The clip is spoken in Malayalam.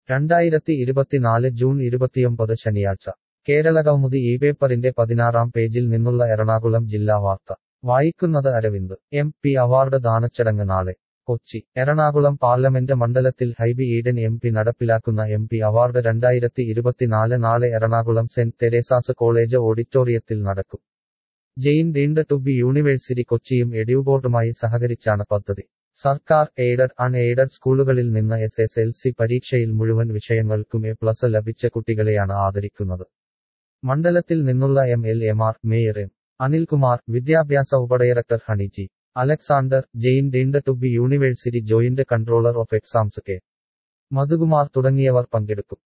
രണ്ടായിരത്തി ഇരുപത്തിനാല് ജൂൺ ഇരുപത്തിയൊമ്പത് ശനിയാഴ്ച കേരളകൗമുദി ഈ പേപ്പറിന്റെ പതിനാറാം പേജിൽ നിന്നുള്ള എറണാകുളം ജില്ലാ വാർത്ത വായിക്കുന്നത് അരവിന്ദ് എം പി അവാർഡ് ദാനച്ചടങ്ങ് നാളെ കൊച്ചി എറണാകുളം പാർലമെന്റ് മണ്ഡലത്തിൽ ഹൈബി ഈഡൻ എം പി നടപ്പിലാക്കുന്ന എം പി അവാർഡ് രണ്ടായിരത്തി ഇരുപത്തിനാല് നാളെ എറണാകുളം സെന്റ് തെരേസാസ് കോളേജ് ഓഡിറ്റോറിയത്തിൽ നടക്കും Jain deemed to be university കൊച്ചിയും എഡ്യൂബോർഡുമായി സഹകരിച്ചാണ് പദ്ധതി സർക്കാർ എയ്ഡഡ് അൺ എയ്ഡഡ് സ്കൂളുകളിൽ നിന്ന് എസ് എസ് എൽ സി പരീക്ഷയിൽ മുഴുവൻ വിഷയങ്ങൾക്കും എ പ്ലസ് ലഭിച്ച കുട്ടികളെയാണ് ആദരിക്കുന്നത് മണ്ഡലത്തിൽ നിന്നുള്ള എം എൽ എമാർ മേയർ എം അനിൽകുമാർ വിദ്യാഭ്യാസ ഉപഡയറക്ടർ Honey G Alexander Jain deemed to be university joint controller of exams K Madhukumar തുടങ്ങിയവർ പങ്കെടുക്കും